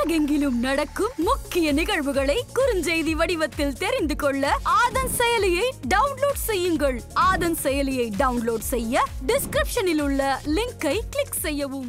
உலகெங்கிலும் நடக்கும் முக்கிய நிகழ்வுகளை குறுஞ்செய்தி வடிவத்தில் தெரிந்து கொள்ள ஆதன் செயலியை டவுன்லோட் செய்யுங்கள் ஆதன் செயலியை டவுன்லோட் செய்ய டிஸ்கிரிப்ஷனில் உள்ள லிங்கை கிளிக் செய்யவும்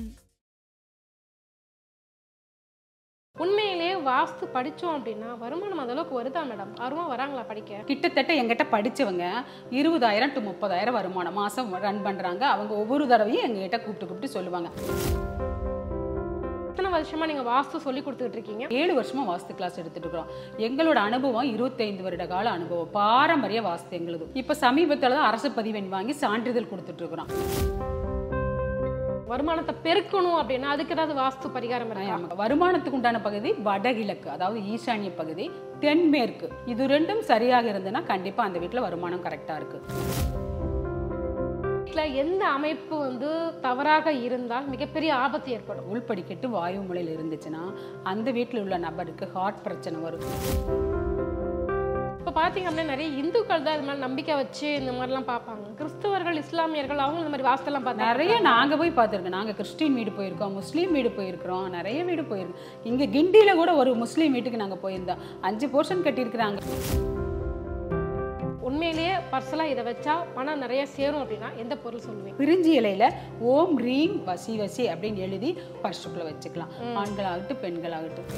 உண்மையிலேயே வாஸ்து படிச்சோம் அப்படின்னா வருமானம் அந்த அளவுக்கு வருதா மேடம் ஆர்வமா வராங்களா படிக்க கிட்டத்தட்ட எங்கிட்ட படிச்சவங்க இருபதாயிரம் டு முப்பதாயிரம் வருமானம் மாதம் ரன் பண்ணுறாங்க அவங்க ஒவ்வொரு தடவையும் எங்ககிட்ட கூப்பிட்டு கூப்பிட்டு சொல்லுவாங்க எத்தனை வருஷமா நீங்க வாஸ்து சொல்லி கொடுத்துட்டு இருக்கீங்க ஏழு வருஷமா வாஸ்து கிளாஸ் எடுத்துட்டு இருக்கிறோம் எங்களோட அனுபவம் இருபத்தைந்து வருட கால அனுபவம் பாரம்பரிய வாஸ்து எங்களுது இப்போ சமீபத்தில் தான் அரசு பதிவெண் வாங்கி சான்றிதழ் கொடுத்துட்டு இருக்கிறோம் வருமானத்தை பெருக்கணும் அப்படின்னா அதுக்கு ஏதாவது வாஸ்து பரிகாரம் இருக்கா ஆமா. வருமானத்துக்கு உண்டான பகுதி வடகிழக்கு அதாவது ஈசானிய பகுதி தென்மேற்கு இது ரெண்டும் சரியாக இருந்ததுன்னா கண்டிப்பா அந்த வீட்டில் வருமானம் கரெக்டாக இருக்கு வீட்டுல எந்த அமைப்பு வந்து தவறாக இருந்தால் மிகப்பெரிய ஆபத்து ஏற்படும் உள்படிக்கட்டு வாயு முறையில் இருந்துச்சுன்னா அந்த வீட்டில் உள்ள நபருக்கு ஹார்ட் பிரச்சனை வரும் இப்ப பாத்தீங்க அப்படின்னா நிறைய இந்துக்கள் தான் இது மாதிரி நம்பிக்கை வச்சு இந்த மாதிரிலாம் பார்ப்பாங்க கிறிஸ்தவர்கள் இஸ்லாமியர்கள் அவங்க இந்த மாதிரி வாஸ்தெல்லாம் பார்த்தாங்க நிறைய நாங்க போய் பார்த்துருக்கோம் நாங்க கிறிஸ்டின் வீடு போயிருக்கோம் முஸ்லீம் வீடு போயிருக்கிறோம் நிறைய வீடு போயிருக்கோம் இங்க கிண்டியில கூட ஒரு முஸ்லீம் வீட்டுக்கு நாங்க போயிருந்தோம் அஞ்சு போர்ஷன் கட்டியிருக்கிறாங்க உண்மையிலேயே பர்சலா இதை வச்சா பணம் நிறைய சேரும் அப்படின்னா எந்த பொருள் சொல்லுவீங்க பிரிஞ்சி இலையில ஓம் ரீம் வசி வசி அப்படின்னு எழுதி பர்சுக்குள்ள வச்சுக்கலாம் ஆண்களாகட்டும் பெண்களாகட்டும்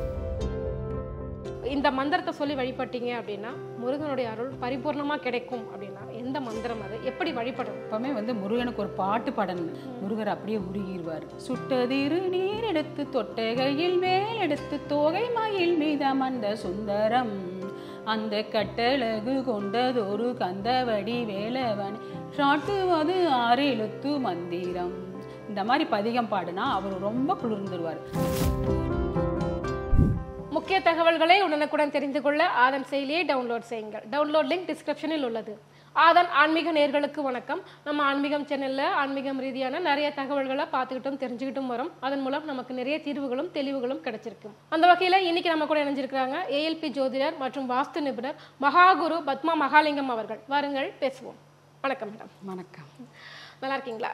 இந்த மந்திரத்தை சொல்லி வழிபட்டீங்க அப்படின்னா முருகனுடைய அருள் பரிபூர்ணமா கிடைக்கும் அப்படின்னா எந்த மந்திரம் அது எப்படி வழிபடணும் எப்பவுமே வந்து முருகனுக்கு ஒரு பாட்டு பாடணும் முருகர் அப்படியே உருகிடுவார் சுட்டதிரு நீர் எடுத்து தொட்டகையில் மேல் எடுத்து தோகை மயில் மீதமர்ந்த சுந்தரம் அந்த கட்டழகு கொண்டதொரு கந்தவடி வேலவன் சாட்டுவது ஆறு எழுத்து மந்திரம் இந்த மாதிரி பதிகம் பாடுனா அவர் ரொம்ப குளிர்ந்துருவார் முக்கிய தகவல்களை உடனுக்குடன் தெரிந்து கொள்ள ஆதன் செயலியை டவுன்லோட் செய்யுங்கள் டவுன்லோட் லிங்க் டிஸ்கிரிப்ஷனில் உள்ளது ஆதன் ஆன்மீக நேர்களுக்கு வணக்கம் நம்ம ஆன்மீகம் சேனல்ல ஆன்மீகம் ரீதியான நிறைய தகவல்களை பார்த்துக்கிட்டும் தெரிஞ்சுக்கிட்டும் வரோம் அதன் மூலம் நமக்கு நிறைய தீர்வுகளும் தெளிவுகளும் கிடைச்சிருக்கு அந்த வகையில இன்னைக்கு நம்ம கூட இணைஞ்சிருக்கிறாங்க ஏஎல்பி ஜோதிடர் மற்றும் வாஸ்து நிபுணர் மகாகுரு பத்மா மகாலிங்கம் அவர்கள் வாருங்கள் பேசுவோம் வணக்கம் மேடம் வணக்கம் நல்லா இருக்கீங்களா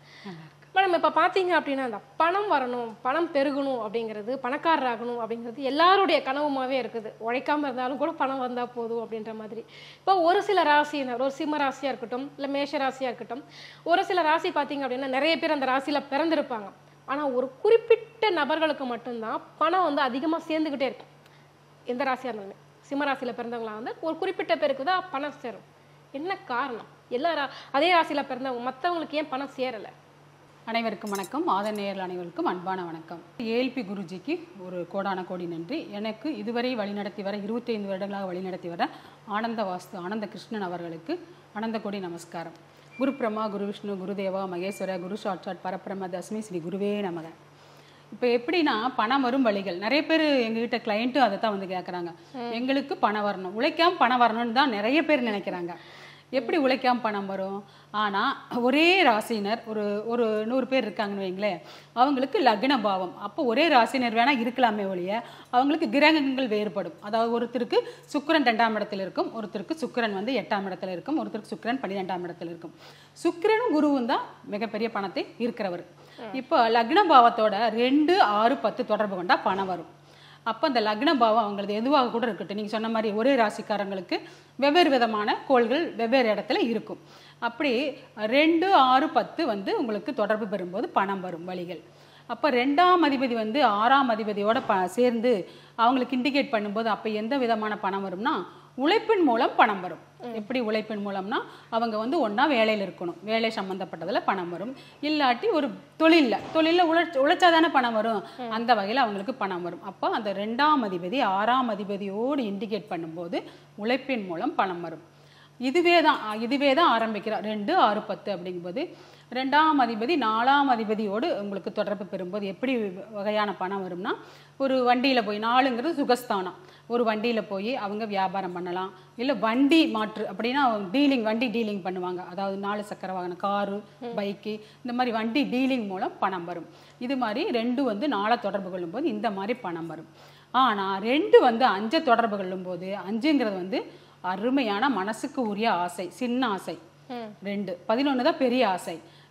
மேடம் இப்போ பார்த்தீங்க அப்படின்னா அந்த பணம் வரணும் பணம் பெருகணும் அப்படிங்கிறது பணக்காரர் ஆகணும் அப்படிங்கிறது எல்லாருடைய கனவுமாவே இருக்குது உழைக்காம இருந்தாலும் கூட பணம் வந்தா போதும் அப்படின்ற மாதிரி இப்போ ஒரு சில ராசியினர் ஒரு சிம்ம ராசியா இருக்கட்டும் இல்லை மேஷ ராசியா இருக்கட்டும் ஒரு சில ராசி பார்த்தீங்க அப்படின்னா நிறைய பேர் அந்த ராசியில பிறந்திருப்பாங்க ஆனா ஒரு குறிப்பிட்ட நபர்களுக்கு மட்டும்தான் பணம் வந்து அதிகமா சேர்ந்துக்கிட்டே இருக்கும் எந்த ராசியா இருந்தாலுமே சிம்ம ராசியில பிறந்தவங்களா வந்து ஒரு குறிப்பிட்ட பேருக்கு தான் பணம் சேரும் என்ன காரணம் எல்லா ரா- அதே ராசியில பிறந்தவங்க மற்றவங்களுக்கு ஏன் பணம் சேரலை அனைவருக்கும் வணக்கம் மாத நேயர்கள் அனைவருக்கும் அன்பான வணக்கம் ஏஎல்பி குருஜிக்கு ஒரு கோடான கோடி நன்றி எனக்கு இதுவரை வழிநடத்தி வர இருபத்தைந்து வருடங்களாக வழிநடத்தி வர ஆனந்த வாஸ்து ஆனந்த கிருஷ்ணன் அவர்களுக்கு அனந்த கோடி நமஸ்காரம் குரு பிரம்மா குரு விஷ்ணு குருதேவா மகேஸ்வர குரு சாட்சாட் பரபிரம தஸ்மி ஸ்ரீ குருவே நமக இப்போ எப்படின்னா பணம் வரும் வழிகள் நிறைய பேர் எங்ககிட்ட கிளைண்ட்டும் அதை தான் வந்து கேட்குறாங்க எங்களுக்கு பணம் வரணும் உழைக்காம பணம் வரணும்னு தான் நிறைய பேர் நினைக்கிறாங்க எப்படி உழைக்காம பணம் வரும் ஆனால் ஒரே ராசினர் ஒரு ஒரு நூறு பேர் இருக்காங்கன்னு வைங்களேன் அவங்களுக்கு லக்ன பாவம் அப்போ ஒரே ராசினர் வேணால் இருக்கலாமே ஒழிய அவங்களுக்கு கிரகங்கள் வேறுபடும் அதாவது ஒருத்தருக்கு சுக்கிரன் ரெண்டாம் இடத்துல இருக்கும் ஒருத்தருக்கு சுக்கிரன் வந்து எட்டாம் இடத்துல இருக்கும் ஒருத்தருக்கு சுக்கிரன் பன்னிரெண்டாம் இடத்துல இருக்கும் சுக்கிரனும் குருவும் தான் மிகப்பெரிய பணத்தை இருக்கிறவர் இப்போ லக்ன பாவத்தோட ரெண்டு ஆறு பத்து தொடர்பு கொண்டா பணம் வரும் அப்போ அந்த லக்ன பாவம் அவங்களது எதுவாக கூட இருக்கட்டும் நீங்கள் சொன்ன மாதிரி ஒரே ராசிக்காரங்களுக்கு வெவ்வேறு விதமான கோள்கள் வெவ்வேறு இடத்துல இருக்கும் அப்படி ரெண்டு ஆறு பத்து வந்து உங்களுக்கு தொடர்பு பெறும்போது பணம் வரும் வழிகள் அப்போ ரெண்டாம் அதிபதி வந்து ஆறாம் அதிபதியோட ப சேர்ந்து அவங்களுக்கு இண்டிகேட் பண்ணும்போது அப்போ எந்த விதமான பணம் வரும்னா உழைப்பின் மூலம் பணம் வரும் எப்படி உழைப்பின் மூலம்னா அவங்க வந்து ஒன்றா வேலையில் இருக்கணும் வேலை சம்மந்தப்பட்டதில் பணம் வரும் இல்லாட்டி ஒரு தொழிலில் தொழிலில் உழைச் உழைச்சாதானே பணம் வரும் அந்த வகையில் அவங்களுக்கு பணம் வரும் அப்போ அந்த ரெண்டாம் அதிபதி ஆறாம் அதிபதியோடு இண்டிகேட் பண்ணும்போது உழைப்பின் மூலம் பணம் வரும் இதுவே தான் இதுவே தான் ஆரம்பிக்கிறோம் ரெண்டு ஆறு பத்து அப்படிங்கும்போது ரெண்டாம் அதிபதி நாலாம் அதிபதியோடு உங்களுக்கு தொடர்பு பெறும்போது எப்படி வகையான பணம் வரும்னா ஒரு வண்டியில் போய் நாலுங்கிறது சுகஸ்தானம் ஒரு வண்டியில் போய் அவங்க வியாபாரம் பண்ணலாம் இல்லை வண்டி மாற்று அப்படின்னா டீலிங் வண்டி டீலிங் பண்ணுவாங்க அதாவது நாலு சக்கர வாகனம் காரு பைக்கு இந்த மாதிரி வண்டி டீலிங் மூலம் பணம் வரும் இது மாதிரி ரெண்டு வந்து நாளை தொடர்பு கொள்ளும்போது இந்த மாதிரி பணம் வரும் ஆனால் ரெண்டு வந்து அஞ்சை தொடர்பு கொள்ளும்போது அஞ்சுங்கிறது வந்து அருமையான மனசுக்கு உரிய ஆசை சின்ன ஆசை ரெண்டு பதினொன்று தான் பெரிய ஆசை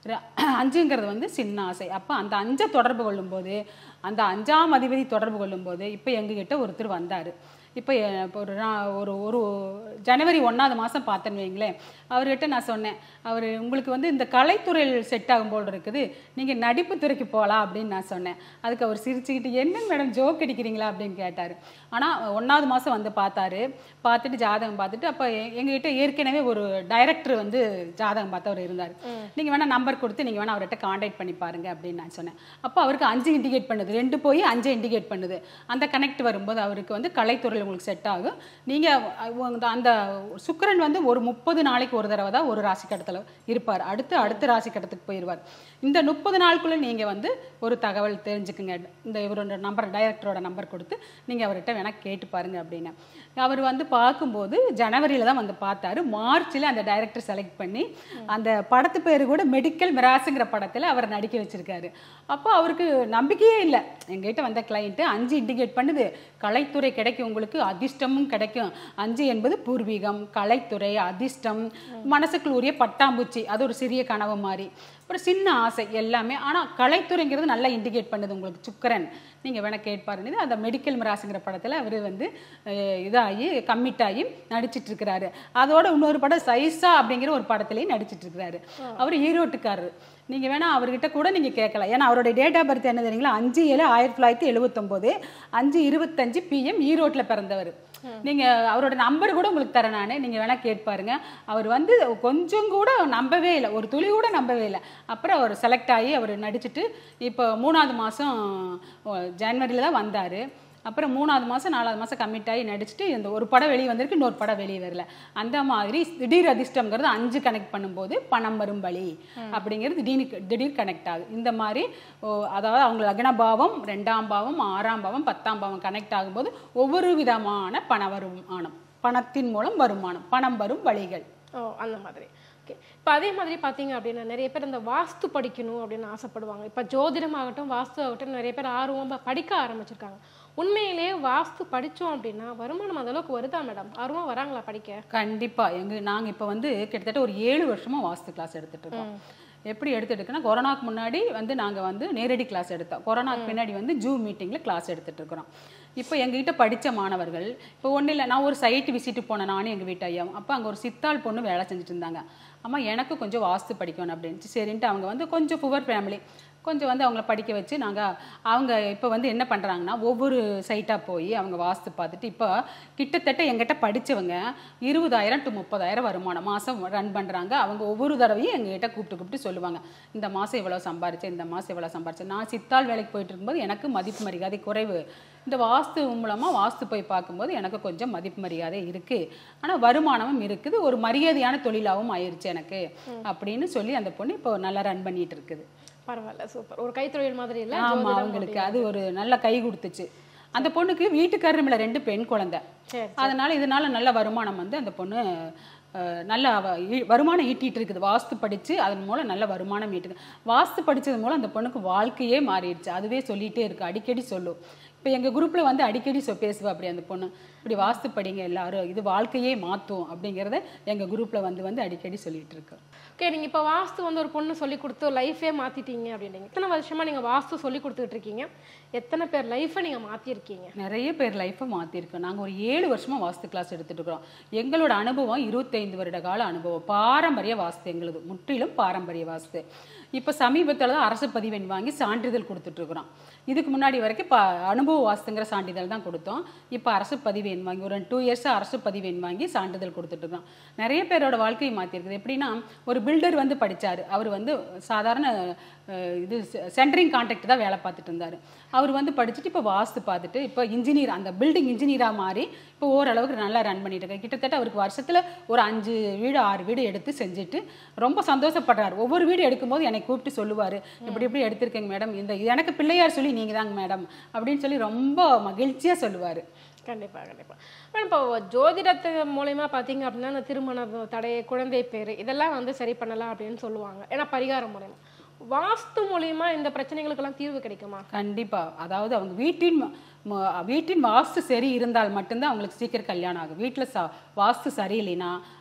ர- அஞ்சுங்கிறது வந்து சின்ன ஆசை அப்போ அந்த அஞ்சை தொடர்பு கொள்ளும்போது அந்த அஞ்சாம் அதிபதி தொடர்பு கொள்ளும்போது இப்போ எங்ககிட்ட ஒருத்தர் வந்தார் இப்போ எ- இப்போ ஒரு நா- ஒரு ஒரு ஜனவரி ஒன்றாவது மாதம் பார்த்தேன்னு வைங்களேன் அவர்கிட்ட நான் சொன்னேன் அவர் உங்களுக்கு வந்து இந்த கலைத்துறையில் செட் ஆகும் போல் இருக்குது நீங்கள் நடிப்பு துறைக்கு போகலாம் அப்படின்னு நான் சொன்னேன் அதுக்கு அவர் சிரிச்சுக்கிட்டு என்னங்க மேடம் ஜோக் அடிக்கிறீங்களா அப்படின்னு கேட்டார் ஆனால் ஒன்றாவது மாதம் வந்து பார்த்தாரு பார்த்துட்டு ஜாதகம் பார்த்துட்டு அப்போ எங்ககிட்ட ஏற்கனவே ஒரு டைரக்டர் வந்து ஜாதகம் பார்த்தவர் இருந்தார் நீங்கள் வேணால் நம்பர் கொடுத்து நீங்கள் வேணால் அவர்கிட்ட காண்டாக்ட் பண்ணி பாருங்க அப்படின்னு நான் சொன்னேன் அப்போ அவருக்கு அஞ்சு இண்டிகேட் பண்ணுது ரெண்டு போய் அஞ்சு இண்டிகேட் பண்ணுது அந்த கனெக்ட் வரும்போது அவருக்கு வந்து கலைத்துறையில் உங்களுக்கு செட் ஆகும் நீங்கள் அந்த சுக்கிரன் வந்து ஒரு முப்பது நாளைக்கு ஒரு தடவை தான் ஒரு ராசி கட்டத்தில் இருப்பார் அடுத்து அடுத்த ராசி கட்டத்துக்கு போயிடுவார் இந்த முப்பது நாளுக்குள்ளே நீங்கள் வந்து ஒரு தகவல் தெரிஞ்சுக்குங்க இந்த இவரோட நம்பர் டைரக்டரோட நம்பர் கொடுத்து நீங்கள் அவர்கிட்ட வேணால் கேட்டு பாருங்க அப்படின்னு அவர் வந்து பார்க்கும்போது ஜனவரியில் தான் வந்து பார்த்தாரு மார்ச்சில் அந்த டைரக்டர் செலக்ட் பண்ணி அந்த படத்து பேர் கூட மெடிக்கல் மிராசுங்கிற படத்தில் அவர் நடிக்க வச்சிருக்காரு அப்போ அவருக்கு நம்பிக்கையே இல்லை எங்ககிட்ட வந்த கிளைண்ட்டு அஞ்சு இண்டிகேட் பண்ணுது கலைத்துறை கிடைக்கும் உங்களுக்கு அதிர்ஷ்டமும் கிடைக்கும் அஞ்சு என்பது பூர்வீகம் கலைத்துறை அதிர்ஷ்டம் மனசுக்குள் உரிய பட்டாம்பூச்சி அது ஒரு சிறிய கனவு மாதிரி ஒரு சின்ன ஆசை எல்லாமே ஆனால் கலைத்துறைங்கிறது நல்லா இண்டிகேட் பண்ணுது உங்களுக்கு சுக்கரன் நீங்கள் வேணால் கேட்பாருன்னு அந்த மெடிக்கல் மிராசுங்கிற படத்தில் அவர் வந்து அஹ், இதாகி கம்மிட் ஆகி நடிச்சிட்டு இருக்கிறாரு அதோட இன்னொரு படம் சைஸா அப்படிங்கிற ஒரு படத்துலையும் நடிச்சிட்டு இருக்கிறாரு அவர் ஈரோட்டுக்காரர் நீங்கள் வேணால் அவர்கிட்ட கூட நீங்கள் கேட்கலாம் ஏன்னா அவருடைய டேட் ஆஃப் பர்த் என்ன தெரியுங்களா அஞ்சு ஏழு ஆயிரத்தி தொள்ளாயிரத்தி எழுபத்தொம்போது அஞ்சு இருபத்தஞ்சு பிஎம் ஈரோட்டில் பிறந்தவர் நீங்கள் அவரோட நம்பர் கூட உங்களுக்கு தரேன் நான் நீங்கள் வேணால் கேட்பாருங்க அவர் வந்து கொஞ்சம் கூட நம்பவே இல்லை ஒரு துளி கூட நம்பவே இல்லை அப்புறம் அவர் செலக்ட் ஆகி அவர் நடிச்சிட்டு இப்போ மூணாவது மாதம் ஜனவரியில் தான் வந்தார் அப்புறம் மூணாவது மாதம் நாலாவது மாதம் கமிட் ஆகி நடிச்சுட்டு இந்த ஒரு படம் வெளியே வந்திருக்கு இன்னொரு படம் வெளியே வரல அந்த மாதிரி திடீர் அதிர்ஷ்டம்ங்கிறது அஞ்சு கனெக்ட் பண்ணும்போது பணம் வரும் வழி அப்படிங்கிறது திடீர் திடீர் கனெக்ட் ஆகுது இந்த மாதிரி ஓ, அதாவது அவங்க லக்ன பாவம் ரெண்டாம் பாவம் ஆறாம் பாவம் பத்தாம் பாவம் கனெக்ட் ஆகும்போது ஒவ்வொரு விதமான பண வருமானம் பணத்தின் மூலம் வருமானம் பணம் வரும் வழிகள் ஓ அந்த மாதிரி ஓகே இப்போ அதே மாதிரி பார்த்தீங்க அப்படின்னா நிறைய பேர் இந்த வாஸ்து படிக்கணும் அப்படின்னு ஆசைப்படுவாங்க இப்போ ஜோதிடம் ஆகட்டும் வாஸ்து ஆகட்டும் நிறைய பேர் ஆர்வமாக படிக்க ஆரம்பிச்சிருக்காங்க உண்மையிலேயே வாஸ்து படித்தோம் அப்படின்னா வருமானம் அந்த அளவுக்கு வருதா மேடம் ஆர்வமாக வராங்களா படிக்க கண்டிப்பா எங்க நாங்க இப்ப வந்து கிட்டத்தட்ட ஒரு ஏழு வருஷமா வாஸ்து கிளாஸ் எடுத்துட்டு இருக்கோம் எப்படி எடுத்துட்டு இருக்கோம்னா கொரோனாக்கு முன்னாடி வந்து நாங்க வந்து நேரடி கிளாஸ் எடுத்தோம் கொரோனாக்கு பின்னாடி வந்து ஜூம் மீட்டிங்ல கிளாஸ் எடுத்துட்டு இருக்கிறோம் இப்போ எங்ககிட்ட படிச்ச மாணவர்கள் இப்போ ஒன்றும் இல்லை நான் ஒரு சைட்டு விசிட்டு போனேன் நானும் எங்கள் வீட்டு ஐயாவும் அப்போ அங்கே ஒரு சித்தாள் பொண்ணு வேலை செஞ்சுட்டு இருந்தாங்க அம்மா எனக்கு கொஞ்சம் வாஸ்து படிக்கணும் அப்படின்ட்டு சரின்ட்டு அவங்க வந்து கொஞ்சம் புவர் ஃபேமிலி கொஞ்சம் வந்து அவங்கள படிக்க வச்சு நாங்கள் அவங்க இப்போ வந்து என்ன பண்ணுறாங்கன்னா ஒவ்வொரு சைட்டாக போய் அவங்க வாஸ்து பார்த்துட்டு இப்போ கிட்டத்தட்ட எங்கிட்ட படித்தவங்க இருபதாயிரம் டு முப்பதாயிரம் வருமானம் மாதம் ரன் பண்ணுறாங்க அவங்க ஒவ்வொரு தடவையும் எங்ககிட்ட கூப்பிட்டு கூப்பிட்டு சொல்லுவாங்க இந்த மாதம் இவ்வளோ சம்பாரிச்சேன் இந்த மாதம் இவ்வளோ சம்பாரிச்சேன் நான் சித்தாள் வேலைக்கு போயிட்டு இருக்கும்போது எனக்கு மதிப்பு மரியாதை குறைவு இந்த வாஸ்து மூலமாக வாஸ்து போய் பார்க்கும்போது எனக்கு கொஞ்சம் மதிப்பு மரியாதை இருக்குது ஆனால் வருமானமும் இருக்குது ஒரு மரியாதையான தொழிலாகவும் ஆயிருச்சு எனக்கு அப்படின்னு சொல்லி அந்த பொண்ணு இப்போ நல்லா ரன் பண்ணிட்டு இருக்குது பரவாயில்ல சூப்பர் ஒரு கைத்தொழில் மாதிரி இல்லை ஆமா அவங்களுக்கு அது ஒரு நல்ல கை கொடுத்துச்சு அந்த பொண்ணுக்கு வீட்டுக்காரரும் இல்லை ரெண்டு பெண் குழந்தை சரி அதனால இதனால நல்ல வருமானம் வந்து அந்த பொண்ணு அஹ், நல்ல அவ ஈ- வருமானம் ஈட்டிட்டு இருக்குது வாஸ்து படிச்சு அதன் மூலம் நல்ல வருமானம் ஈட்டுது வாஸ்து படிச்சது மூலம் அந்த பொண்ணுக்கு வாழ்க்கையே மாறிடுச்சு அதுவே சொல்லிட்டே இருக்கு அடிக்கடி சொல்லும் இப்போ எங்க குரூப்ல வந்து அடிக்கடி சொ பேசுவா அப்படி அந்த பொண்ணு இப்படி வாஸ்து படிங்க எல்லாரும் இது வாழ்க்கையே மாத்தும் அப்படிங்கிறத எங்க குரூப்ல வந்து வந்து அடிக்கடி சொல்லிட்டு இருக்கு ஓகே நீங்கள் இப்போ வாஸ்து வந்து ஒரு பொண்ணு சொல்லி கொடுத்து லைஃபே மாற்றிட்டீங்க அப்படின்றீங்க எத்தனை வருஷமா நீங்கள் வாஸ்து சொல்லி கொடுத்துட்டு இருக்கீங்க எத்தனை பேர் லைஃப்பை நீங்கள் மாற்றிருக்கீங்க நிறைய பேர் லைஃப்பை மாற்றிருக்கோம் நாங்கள் ஒரு ஏழு வருஷமாக வாஸ்து கிளாஸ் எடுத்துட்டு இருக்கிறோம் எங்களோட அனுபவம் இருபத்தைந்து வருட கால அனுபவம் பாரம்பரிய வாஸ்து எங்களுது முற்றிலும் பாரம்பரிய வாஸ்து இப்போ சமீபத்தில் தான் அரசு பதிவெண் வாங்கி சான்றிதழ் கொடுத்துட்டு இருக்கிறோம் இதுக்கு முன்னாடி வரைக்கும் இப்போ அனுபவ வாஸ்துங்கிற சான்றிதழ் தான் கொடுத்தோம் இப்போ அரசு பதிவெண் வாங்கி ஒரு டூ இயர்ஸாக அரசு பதிவெண் வாங்கி சான்றிதழ் கொடுத்துட்டு இருக்கோம் நிறைய பேரோட வாழ்க்கையை மாற்றிருக்குது எப்படின்னா ஒரு பில்டர் வந்து படிச்சாரு அவர் வந்து சாதாரண அஹ், இது சென்டரிங் கான்ட்ராக்ட் தான் வேலை பார்த்துட்டு இருந்தார் அவர் வந்து படிச்சுட்டு இப்போ வாஸ்து பார்த்துட்டு இப்போ இன்ஜினியர் அந்த பில்டிங் இன்ஜினியராக மாறி இப்போ ஓரளவுக்கு நல்லா ரன் பண்ணிட்டு இருக்காரு கிட்டத்தட்ட அவருக்கு வருஷத்தில் ஒரு அஞ்சு வீடு ஆறு வீடு எடுத்து செஞ்சுட்டு ரொம்ப சந்தோஷப்படுறாரு ஒவ்வொரு வீடு எடுக்கும்போது என்னை கூப்பிட்டு சொல்லுவார் இப்படி இப்படி எடுத்திருக்கேங்க மேடம் இந்த இது எனக்கு பிள்ளையார் சொல்லி நீங்கள் தாங்க மேடம் அப்படின்னு சொல்லி ரொம்ப மகிழ்ச்சியாக சொல்லுவார் கண்டிப்பா கண்டிப்பா மேடம் இப்போ ஜோதிடத்து மூலயமா பார்த்தீங்க அப்படின்னா இந்த திருமண தடை குழந்தை பேர் இதெல்லாம் வந்து சரி பண்ணலாம் அப்படின்னு சொல்லுவாங்க ஏன்னா பரிகாரம் மூலயமா வாஸ்து மூலயமா இந்த பிரச்சனைகளுக்கெல்லாம் தீர்வு கிடைக்குமா கண்டிப்பா அதாவது அவங்க வீட்டின் ம- ம- வீட்டின் வாஸ்து சரி இருந்தால் மட்டும்தான் அவங்களுக்கு சீக்கிரம் கல்யாணம் ஆகும் வீட்டில் ச வாஸ்து சரியில்லைன்னா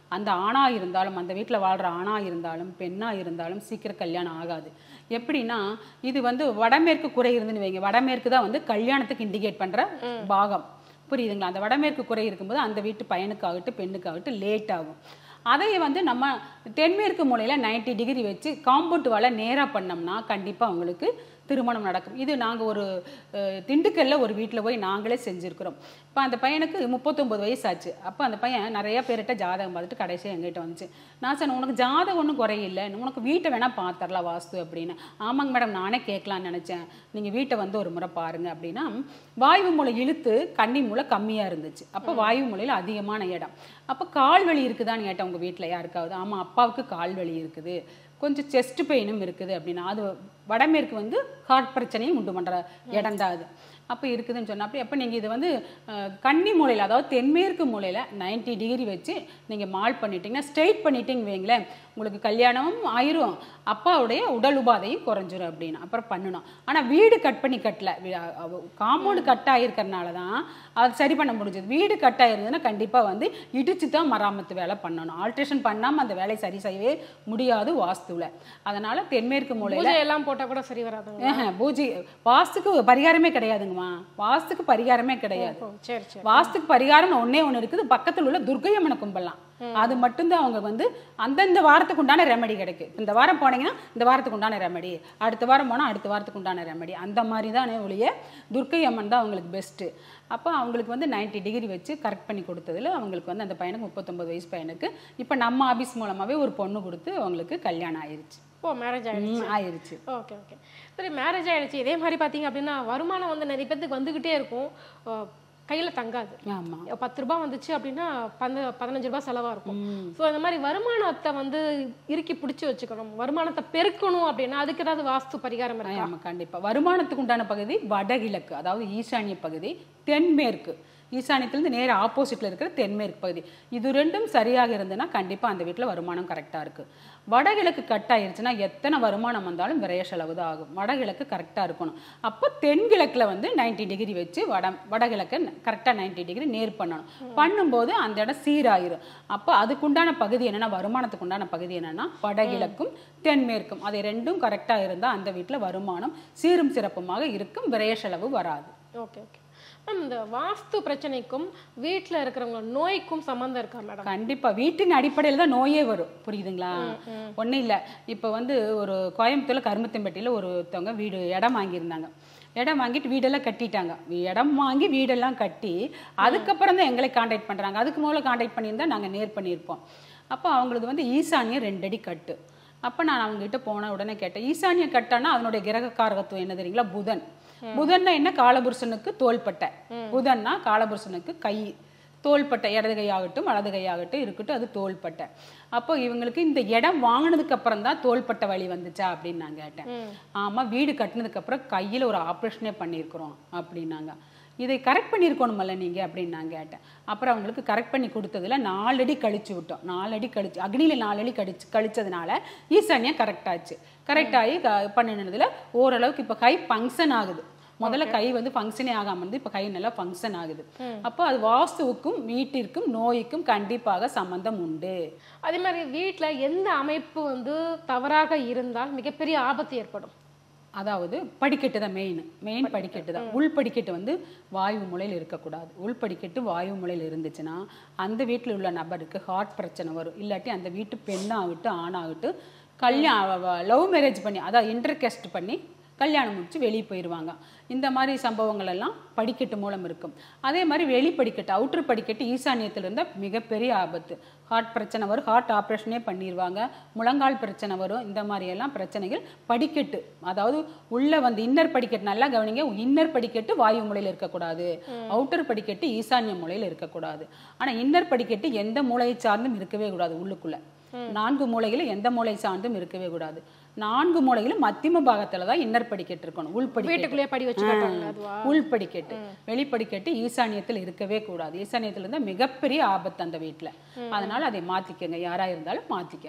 அந்த ஆணா இருந்தாலும் அந்த வீட்டில் வாழ்ற ஆணா இருந்தாலும் பெண்ணா இருந்தாலும் சீக்கிரம் கல்யாணம் ஆகாது எப்படின்னா இது வந்து வடமேற்கு குறை இருந்துன்னு வைங்க வடமேற்கு தான் வந்து கல்யாணத்துக்கு இண்டிகேட் பண்ற பாகம் புரியுதுங்களா அந்த வடமேற்கு குறை இருக்கும்போது அந்த வீட்டு பையனுக்காகட்டும் பெண்ணுக்காகட்டும் லேட் ஆகும் அதை வந்து நம்ம தென்மேற்கு மூலையில் 90 டிகிரி வச்சு காம்பவுண்ட் வாழை நேராக பண்ணோம்னா கண்டிப்பாக அவங்களுக்கு திருமணம் நடக்கும் இது நாங்கள் ஒரு அஹ், திண்டுக்கல்ல ஒரு வீட்டில் போய் நாங்களே செஞ்சுருக்கிறோம் இப்போ அந்த பையனுக்கு முப்பத்தொம்பது வயசு ஆச்சு அப்போ அந்த பையன் நிறைய பேர்கிட்ட ஜாதகம் பார்த்துட்டு கடைசியாக எங்கிட்ட வந்துச்சு நான் சொன்னேன் உனக்கு ஜாதகம் ஒன்றும் குறையில்லை உனக்கு வீட்டை வேணால் பார்த்துடலாம் வாஸ்து அப்படின்னு ஆமாங்க மேடம் நானே கேட்கலான்னு நினச்சேன் நீங்கள் வீட்டை வந்து ஒரு முறை பாருங்க அப்படின்னா வாயு மூளை இழுத்து கன்னி மூளை கம்மியாக இருந்துச்சு அப்போ வாயு மூலையில் அதிகமான இடம் அப்போ கால் வலி இருக்குதான்னு கேட்டேன் உங்கள் வீட்டில் யாருக்காவது ஆமாம் அப்பாவுக்கு கால் வலி இருக்குது கொஞ்சம் செஸ்ட் பெயினும் இருக்குது அப்படின்னா அது வடமேற்கு வந்து ஹார்ட் பிரச்சனையும் உண்டு பண்ணுற இடம் தான் அது அப்போ இருக்குதுன்னு சொன்னா அப்படி அப்போ நீங்கள் இது வந்து அஹ், கன்னி மூலையில் அதாவது தென்மேற்கு மூலையில் 90 டிகிரி வச்சு நீங்கள் மால் பண்ணிட்டீங்கன்னா ஸ்ட்ரெயிட் பண்ணிட்டீங்க வைங்களேன் உங்களுக்கு கல்யாணமும் ஆயிரும் அப்பாவுடைய உடல் உபாதையும் குறைஞ்சிரும் அப்படின்னு அப்புறம் பண்ணணும் ஆனால் வீடு கட் பண்ணி கட்டல காம்பவுண்டு கட் ஆகிருக்கறனால தான் அது சரி பண்ண முடிஞ்சது வீடு கட் ஆயிருந்ததுன்னா கண்டிப்பாக வந்து இடிச்சு தான் மராமத்து வேலை பண்ணணும் ஆல்ட்ரேஷன் பண்ணாமல் அந்த வேலையை சரி செய்யவே முடியாது வாஸ்துவில் அதனால தென்மேற்கு மூலையில் பூஜை எல்லாம் போட்டா கூட சரி வராதுங்க ஆஹா, பூஜை வாஸ்துக்கு பரிகாரமே கிடையாதுங்கம்மா வாஸ்துக்கு பரிகாரமே கிடையாது ஓ, சரி சரி வாஸ்துக்கு பரிகாரம் ஒண்ணே ஒண்ணு இருக்குது பக்கத்துல உள்ள துர்க்கையம்மனை கும்பிடலாம் அது மட்டும்தான் அவங்க வந்து அந்தந்த வாரத்துக்கு உண்டான ரெமெடி கிடைக்கும் இந்த வாரம் போனீங்கன்னா இந்த வாரத்துக்கு உண்டான ரெமெடி அடுத்த வாரம் போனால் அடுத்த வாரத்துக்கு உண்டான ரெமெடி அந்த மாதிரி தானே ஒழிய துர்க்கை அம்மன் தான் அவங்களுக்கு பெஸ்ட்டு அப்போ அவங்களுக்கு வந்து 90 டிகிரி வச்சு கரெக்ட் பண்ணி கொடுத்ததுல அவங்களுக்கு வந்து அந்த பையனுக்கு முப்பத்தொம்பது வயசு பையனுக்கு இப்போ நம்ம ஆபீஸ் மூலமாவே ஒரு பொண்ணு கொடுத்து அவங்களுக்கு கல்யாணம் ஆயிருச்சு ஓ மேரேஜ் ஆயிடுச்சு ம், ஆயிருச்சு ஓகே ஓகே சரி மேரேஜ் ஆயிடுச்சு இதே மாதிரி பார்த்தீங்க அப்படின்னா வருமானம் வந்து நிறைய பேத்துக்கு வந்துகிட்டே இருக்கும் அஹ், கையில தங்காது ஆமா பத்து ரூபாய் வந்துச்சு அப்படின்னா பந்த பதினஞ்சு ரூபாய் செலவா இருக்கும் ஸோ இந்த மாதிரி வருமானத்தை வந்து இறுக்கி பிடிச்சி வச்சுக்கணும் வருமானத்தை பெருக்கணும் அப்படின்னா அதுக்கு ஏதாவது வாஸ்து பரிகாரம் இருக்கா ஆமா கண்டிப்பா வருமானத்துக்கு உண்டான பகுதி வடகிழக்கு அதாவது ஈசானிய பகுதி தென்மேற்கு ஈசானியத்திலிருந்து நேர ஆப்போசிட்ல இருக்கிற தென்மேற்கு பகுதி இது ரெண்டும் சரியாக இருந்ததுன்னா கண்டிப்பா அந்த வீட்ல வருமானம் கரெக்டா இருக்கு வடகிழக்கு கட் ஆயிருச்சுன்னா எத்தனை வருமானம் வந்தாலும் விரைய செலவு தான் ஆகும் வடகிழக்கு கரெக்டா இருக்கணும் அப்போ தென்கிழக்குல வந்து 90 டிகிரி வச்சு வட வடகிழக்கு கரெக்டா 90 டிகிரி நேர் பண்ணணும் பண்ணும்போது அந்த இடம் சீராயிரும் அப்போ அதுக்குண்டான பகுதி என்னன்னா வருமானத்துக்கு உண்டான பகுதி என்னன்னா வடகிழக்கும் தென்மேற்கும் அதை ரெண்டும் கரெக்டா இருந்தா அந்த வீட்ல வருமானம் சீரும் சிறப்புமாக இருக்கும் விரைய செலவு வராது ஓகே ஓகே மேம் இந்த வாஸ்து பிரச்சனைக்கும் வீட்ல இருக்கிறவங்க நோய்க்கும் சம்மந்தம் இருக்கா மேடம் கண்டிப்பா வீட்டின் அடிப்படையில் தான் நோயே வரும் புரியுதுங்களா ஒண்ணும் இல்ல இப்போ வந்து ஒரு கோயம்புத்தூர்ல கருமத்தம்பட்டியில ஒருத்தவங்க வீடு இடம் வாங்கியிருந்தாங்க இடம் வாங்கிட்டு வீடெல்லாம் கட்டிட்டாங்க இடம் வாங்கி வீடெல்லாம் கட்டி அதுக்கப்புறம் தான் எங்களை காண்டாக்ட் பண்றாங்க அதுக்கு முதல்ல காண்டாக்ட் பண்ணியிருந்தா நாங்க நேர் பண்ணியிருப்போம் அப்போ அவங்களுக்கு வந்து ஈசானியம் ரெண்டடி கட்டு அப்போ நான் அவங்ககிட்ட போன உடனே கேட்டேன் ஈசானிய கட்டானா அதனுடைய கிரக காரகத்துவம் என்ன தெரியுங்களா புதன் புதன்னா என்ன காலபுருஷனுக்கு தோள்பட்டை புதன்னா காலபுருஷனுக்கு கை தோள்பட்டை இடது கையாகட்டும் வலது கையாகட்டும் இருக்கட்டும் அது தோள்பட்டை அப்போ இவங்களுக்கு இந்த இடம் வாங்கினதுக்கு அப்புறம் தான் தோள்பட்டை வலி வந்துச்சா அப்படின்னு நான் கேட்டேன் ஆமா வீடு கட்டினதுக்கு அப்புறம் கையில ஒரு ஆப்ரேஷனே பண்ணியிருக்கிறோம் அப்படின்னாங்க இதை கரெக்ட் பண்ணியிருக்கணுமல்ல நீங்க அப்படின்னு நான் கேட்டேன் அப்புறம் அவங்களுக்கு கரெக்ட் பண்ணி கொடுத்ததுல நாலடி கழிச்சு விட்டோம் நாலடி கழிச்சு அக்னியில நாலடி கழிச்சு கழிச்சதுனால ஈசானியா கரெக்ட் ஆச்சு கரெக்ட் ஆகி க- பண்ணினதுல ஓரளவுக்கு இப்போ கை ஃபங்க்ஷன் ஆகுது முதல்ல கை வந்து ஃபங்க்ஷனே ஆகாம இருந்து இப்போ கை நல்லா ஃபங்க்ஷன் ஆகுது அப்போ அது வாஸ்துவுக்கும் வீட்டிற்கும் நோய்க்கும் கண்டிப்பாக சம்பந்தம் உண்டு அதே மாதிரி வீட்ல எந்த அமைப்பு வந்து தவறாக இருந்தால் மிகப்பெரிய ஆபத்து ஏற்படும் அதாவது படிக்கட்டு தான் மெயின் மெயின் படிக்கட்டு தான் உள் படிக்கட்டு வந்து வாயு முலையில் இருக்கக்கூடாது உள் படிக்கட்டு வாயு முலையில் இருந்துச்சுன்னா அந்த வீட்டில் உள்ள நபருக்கு ஹார்ட் பிரச்சனை வரும் இல்லாட்டி அந்த வீட்டு பெண்ணாகட்டும் ஆணாகட்டும் கல்யாணம் லவ் மேரேஜ் பண்ணி அதாவது இன்டர்கெஸ்ட் பண்ணி கல்யாணம் முடிச்சு வெளியே போயிடுவாங்க இந்த மாதிரி சம்பவங்கள் எல்லாம் படிக்கட்டு மூலம் இருக்கும் அதே மாதிரி வெளி படிக்கட்டு அவுட்டர் படிக்கட்டு ஈசானியத்தில் இருந்தால் மிகப்பெரிய ஆபத்து ஹார்ட் பிரச்சனை வரும் ஹார்ட் ஆப்ரேஷனே பண்ணிடுவாங்க முழங்கால் பிரச்சனை வரும் இந்த மாதிரி எல்லாம் பிரச்சனைகள் படிக்கட்டு அதாவது உள்ள வந்து இன்னர் படிக்கட்டு நல்லா கவனிங்க இன்னர் படிக்கட்டு வாயு மூலையில் இருக்கக்கூடாது அவுட்டர் படிக்கட்டு ஈசானிய மூலையில் இருக்கக்கூடாது ஆனா இன்னர் படிக்கட்டு எந்த மூலையை சார்ந்தும் இருக்கவே கூடாது உள்ளுக்குள்ள நான்கு மூலைகளும் எந்த மூலை சார்ந்தும் இருக்கவே கூடாது நான்கு மூலைகளும் மத்தியம பாகத்துல தான் இன்னர் படிக்கட்டு இருக்கணும் உள் படிக்கட்டு வீட்டுக்குள்ளேயே படி வச்சு கட்டுறாங்க அதுவா உள்படிக்கட்டு வெளிப்படிக்கட்டு ஈசானியத்தில் இருக்கவே கூடாது ஈசானியத்தில் இருந்தால் மிகப்பெரிய ஆபத்து அந்த வீட்டில் அதனால அதை மாத்திக்கங்க யாரா இருந்தாலும் மாத்திக்கங்க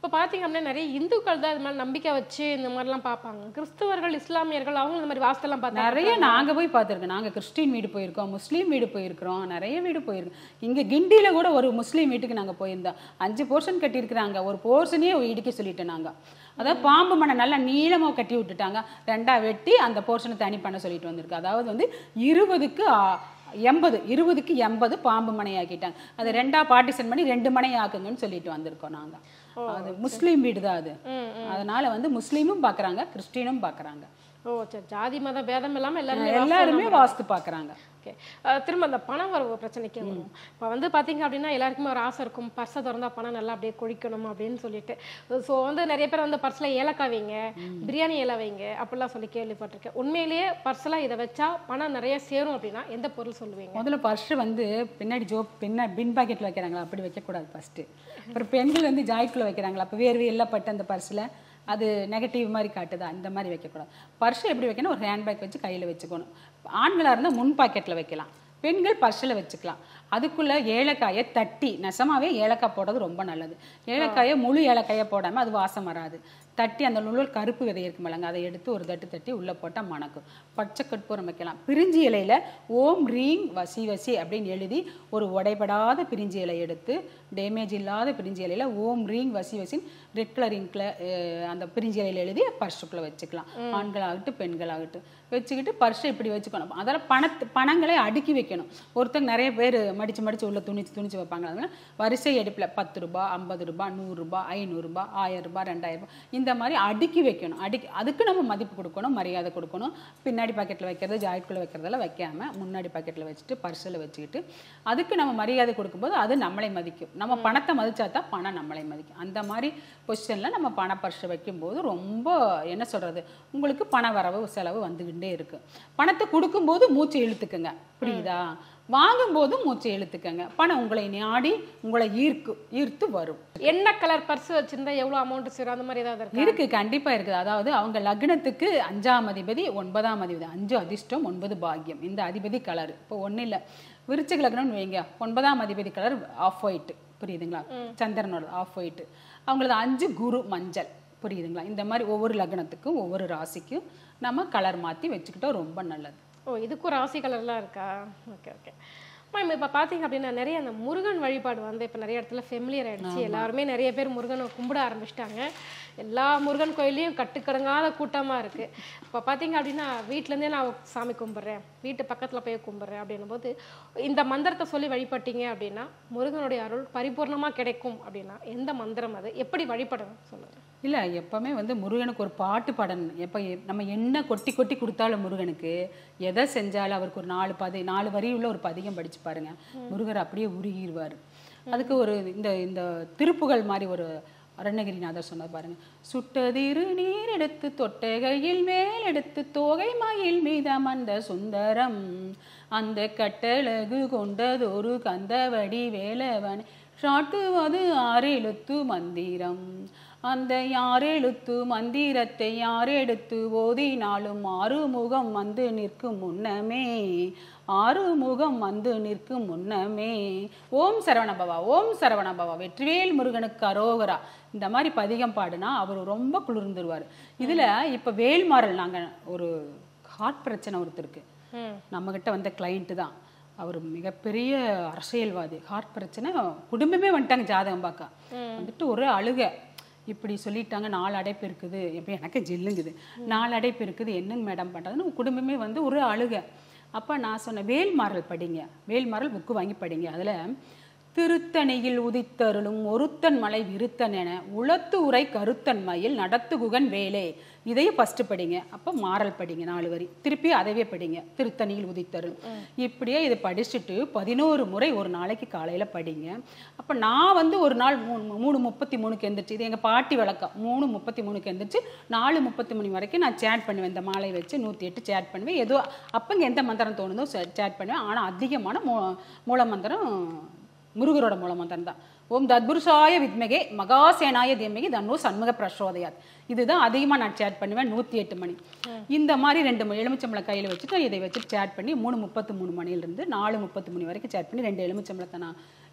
இப்போ பார்த்தீங்க அப்படின்னா நிறைய இந்துக்கள் தான் இது மாதிரி நம்பிக்கை வச்சு இந்த மாதிரிலாம் பார்ப்பாங்க கிறிஸ்தவர்கள் இஸ்லாமியர்கள் அவங்க இந்த மாதிரி வாஸ்தெல்லாம் பார்த்தாங்க நிறைய நாங்க போய் பார்த்துருக்கோம் நாங்க கிறிஸ்டின் வீடு போயிருக்கோம் முஸ்லீம் வீடு போயிருக்கிறோம் நிறைய வீடு போயிருக்கோம் இங்க கிண்டியில கூட ஒரு முஸ்லீம் வீட்டுக்கு நாங்க போயிருந்தோம் அஞ்சு போர்ஷன் கட்டியிருக்கிறாங்க ஒரு போர்ஷனே இடிக்க சொல்லிட்டோம் நாங்க அதாவது பாம்பு மண்ணை நல்லா நீளமா கட்டி விட்டுட்டாங்க ரெண்டா வெட்டி அந்த போர்ஷனை தனி பண்ண சொல்லிட்டு வந்திருக்கு அதாவது வந்து இருபதுக்கு ஆ- எண்பது இருபதுக்கு எண்பது பாம்பு மனை ஆக்கிட்டாங்க அது ரெண்டா பார்ட்டிஷன் பண்ணி ரெண்டு மனை ஆக்குங்கன்னு சொல்லிட்டு வந்திருக்கோம் நாங்க அது முஸ்லீம் வீடு தான் அது அதனால வந்து முஸ்லீமும் பார்க்கறாங்க கிறிஸ்டினும் பார்க்கறாங்க ஓ சரி ஜாதி மத பேதம் இல்லாம எல்லாருமே எல்லாருமே வாஸ்து பார்க்கறாங்க ஓகே திரும்ப அந்த பண வரவு பிரச்சனைக்கு வரும் இப்போ வந்து பார்த்தீங்க அப்படின்னா எல்லாருக்குமே ஒரு ஆசை இருக்கும் பர்ஸை திறந்தா பணம் நல்லா அப்படியே கொழிக்கணும் அப்படின்னு சொல்லிட்டு ஸோ வந்து நிறைய பேர் வந்து பர்ஸில் ஏலக்காய் வைங்க பிரியாணி இலை வைங்க அப்படிலாம் சொல்லி கேள்விப்பட்டிருக்கேன் உண்மையிலேயே பர்ஸில் இதை வச்சா பணம் நிறைய சேரும் அப்படின்னா எந்த பொருள் சொல்லுவீங்க முதல்ல ஃபர்ஸ்ட் வந்து பின்னாடி ஜோ பின்ன பின் பாக்கெட்ல வைக்கிறாங்களா அப்படி வைக்கக்கூடாது ஃபர்ஸ்ட் அப்புறம் பெண்கள் வந்து ஜாய்க்குள்ள வைக்கிறாங்களா அப்போ வேர்வை எல்லாம் பட்டு அந்த பர்ஸில் அது நெகட்டிவ் மாதிரி காட்டுதா இந்த மாதிரி வைக்கக்கூடாது பர்ஸ் எப்படி வைக்கணும் ஒரு ஹேண்ட்பேக் வச்சு கையில் வச்சுக்கணும் ஆண்களாக இருந்தால் முன் பாக்கெட்டில் வைக்கலாம் பெண்கள் பர்ஸில் வச்சுக்கலாம் அதுக்குள்ள ஏலக்காயை தட்டி நெசமாவே ஏலக்காய் போடுறது ரொம்ப நல்லது ஏலக்காயை முழு ஏலக்காயை போடாமல் அது வாசம் வராது தட்டி அந்த நுள்ளூர் கருப்பு விதை இருக்கு மலங்க அதை எடுத்து ஒரு தட்டு தட்டி உள்ளே போட்டால் மணக்கும் பச்சை கற்பூரம் வைக்கலாம் பிரிஞ்சி இலையில ஓம் ரீங் வசி வசி அப்படின்னு எழுதி ஒரு உடைபடாத பிரிஞ்சி இலை எடுத்து டேமேஜ் இல்லாத பிரிஞ்சி இலையில ஓம் ரீங் வசி வசின் ரெட் கலர் இங்கில் அந்த பிரிஞ்சி இலையில எழுதி பர்ஸுக்குள்ளே வச்சுக்கலாம் ஆண்களாகட்டும் பெண்களாகட்டும் வச்சுக்கிட்டு பர்ஸை இப்படி வச்சுக்கணும் அதில் பணத்து பணங்களை அடுக்கி வைக்கணும் ஒருத்தங்க நிறைய பேர் மடிச்சு மடிச்சு உள்ள துணிச்சு துணிச்சு வைப்பாங்க அதனால வரிசை எடுப்பில் பத்து ரூபாய் ஐம்பது ரூபாய் நூறுரூபா ஐநூறுரூபா ஆயிரம் ரூபாய் ரெண்டாயிரம் ரூபாய் இந்த மாதிரி அடுக்கி வைக்கணும் அடுக்கி அதுக்கு நம்ம மதிப்பு கொடுக்கணும் மரியாதை கொடுக்கணும் பின்னாடி பாக்கெட்டில் வைக்கிறது ஜாக்கெட்டுக்குள்ளே வைக்கிறதெல்லாம் வைக்காம முன்னாடி பாக்கெட்டில் வச்சுட்டு பர்ஸில் வச்சுக்கிட்டு அதுக்கு நம்ம மரியாதை கொடுக்கும்போது அது நம்மளை மதிக்கும் நம்ம பணத்தை மதிச்சா தான் பணம் நம்மளை மதிக்கும் அந்த மாதிரி பொசிஷனில் நம்ம பண பர்ஸை வைக்கும்போது ரொம்ப என்ன சொல்கிறது உங்களுக்கு பண வரவு செலவு வந்துக்கிட்டே இருக்கு பணத்தை கொடுக்கும்போது மூச்சை இழுத்துக்குங்க புரியுதா வாங்கும்போது மூச்சை இழுத்துக்கங்க பணம் உங்களை நாடி உங்களை ஈர்க்கு ஈர்த்து வரும் என்ன கலர் பர்ஸ் வச்சிருந்தா எவ்வளோ அமௌண்ட் சேரும் அந்த மாதிரி ஏதாவது இருக்கா இருக்கு கண்டிப்பா இருக்குது அதாவது அவங்க லக்னத்துக்கு அஞ்சாம் அதிபதி ஒன்பதாம் அதிபதி அஞ்சு அதிர்ஷ்டம் ஒன்பது பாக்கியம் இந்த அதிபதி கலர் இப்போ ஒன்றும் இல்லை விருச்சிக லக்னம்னு வைங்க ஒன்பதாம் அதிபதி கலர் ஆஃப் ஒயிட் புரியுதுங்களா சந்திரனோட ஆஃப் ஒயிட் அவங்களது அஞ்சு குரு மஞ்சள் புரியுதுங்களா இந்த மாதிரி ஒவ்வொரு லக்னத்துக்கும் ஒவ்வொரு ராசிக்கும் நம்ம கலர் மாற்றி வச்சுக்கிட்டா ரொம்ப நல்லது ஓ இதுக்கும் ராசி கலர்லாம் இருக்கா ஓகே ஓகே மேம் இப்போ பார்த்தீங்க அப்படின்னா நிறைய அந்த முருகன் வழிபாடு வந்து இப்போ நிறைய இடத்துல ஃபெமிலியர் ஆயிடுச்சு எல்லாருமே நிறைய பேர் முருகனை கும்பிட ஆரம்பிச்சிட்டாங்க எல்லா முருகன் கோயிலையும் கட்டுக்கடங்காத கூட்டமாக இருக்குது இப்போ பார்த்தீங்க அப்படின்னா வீட்டிலேருந்தே நான் சாமி கும்பிட்றேன் வீட்டு பக்கத்தில் போய் கும்பிட்றேன் அப்படின்னும் போது இந்த மந்திரத்தை சொல்லி வழிபட்டீங்க அப்படின்னா முருகனுடைய அருள் பரிபூர்ணமாக கிடைக்கும் அப்படின்னா எந்த மந்திரம் அது எப்படி வழிபடணும் சொல்லுங்கள் இல்லை எப்பவுமே வந்து முருகனுக்கு ஒரு பாட்டு பாடணும் எப்போ நம்ம என்ன கொட்டி கொட்டி கொடுத்தாலும் முருகனுக்கு எதை செஞ்சாலும் அவருக்கு ஒரு நாலு பதி நாலு வரி உள்ள ஒரு பதிகம் படிச்சு பாருங்க முருகர் அப்படியே உருகிடுவார் அதுக்கு ஒரு இந்த இந்த திருப்புகள் மாதிரி ஒரு அருணகிரிநாதர் சொன்னார் பாருங்க சுட்டதிரு நீர் எடுத்து தொட்டகையில் மேல் எடுத்து தோகை மயில் மீதமர்ந்த சுந்தரம் அந்த கட்டழகு கொண்டதொரு கந்தவடி வேலவன் சாட்டுவது ஆறெழுத்து மந்திரம் அந்த யாரெழுத்து மந்திரத்தை யாரெடுத்து ஓதினாலும் ஆறுமுகம் வந்து நிற்கும் முன்னமே ஆறுமுகம் வந்து நிற்கும் முன்னமே ஓம் சரவணபவா ஓம் சரவணபவா வெற்றிவேல் முருகனுக்கு அரோகரா இந்த மாதிரி பதிகம் பாடுனா அவர் ரொம்ப குளிர்ந்துருவார் இதுல இப்ப வேல்மாறல் நாங்க ஒரு ஹார்ட் பிரச்சனை ஒருத்தருக்கு ம் நம்மகிட்ட வந்த கிளைண்ட்டு தான் அவர் மிகப்பெரிய அரசியல்வாதி ஹார்ட் பிரச்சனை குடும்பமே வந்துட்டாங்க ஜாதகம் பார்க்க வந்துட்டு ஒரு அழுக இப்படி சொல்லிட்டாங்க நாலு அடைப்பு இருக்குது இப்போ எனக்கு ஜில்லுங்குது நாலு அடைப்பு இருக்குது என்னங்க மேடம் பண்ணுறதுன்னு குடும்பமே வந்து ஒரு அழுக அப்போ நான் சொன்னேன் வேல்மாறல் படிங்க வேல்மாறல் புக்கு வாங்கி படிங்க அதில் திருத்தணியில் உதித்தருளும் ஒருத்தன் மலை விருத்தன் என உளத்து உரை கருத்தன் மயில் நடத்துகுகன் வேலே இதையும் ஃபர்ஸ்ட் படிங்க அப்போ மாறல் படிங்க நாலு வரி திருப்பி அதவே படிங்க திருத்தணியில் உதித்தருள் இப்படியே இதை படிச்சுட்டு பதினோரு முறை ஒரு நாளைக்கு காலையில படிங்க அப்போ நான் வந்து ஒரு நாள் மூணு மூணு முப்பத்தி மூணுக்கு எந்திரிச்சு இது எங்க பாட்டி வழக்கம் மூணு முப்பத்தி மூணுக்கு எந்திரிச்சு நாலு முப்பத்தி மூணு வரைக்கும் நான் சேட் பண்ணுவேன் இந்த மாலை வச்சு நூற்றி எட்டு சேட் பண்ணுவேன் ஏதோ அப்பங்க எந்த மந்திரம் தோணுதோ சேட் பண்ணுவேன் ஆனால் அதிகமான மூ மூல மந்திரம் முருகரோட மூலமாக தான் தான் ஓம் தத்புருஷாய வித்மகே மகாசேனாய தீமகி தன்னோ சண்முக பிரசோதயாத் இதுதான் அதிகமாக நான் சேட் பண்ணுவேன் நூற்றி எட்டு மணி இந்த மாதிரி ரெண்டு மணி எலுமிச்சம்பளம் கையில் வச்சுட்டு இதை வச்சு சேட் பண்ணி மூணு முப்பத்து மூணு மணிலேருந்து நாலு முப்பத்து மணி வரைக்கும் சேட் பண்ணி ரெண்டு எலுமிச்சம்பளத்தை நான்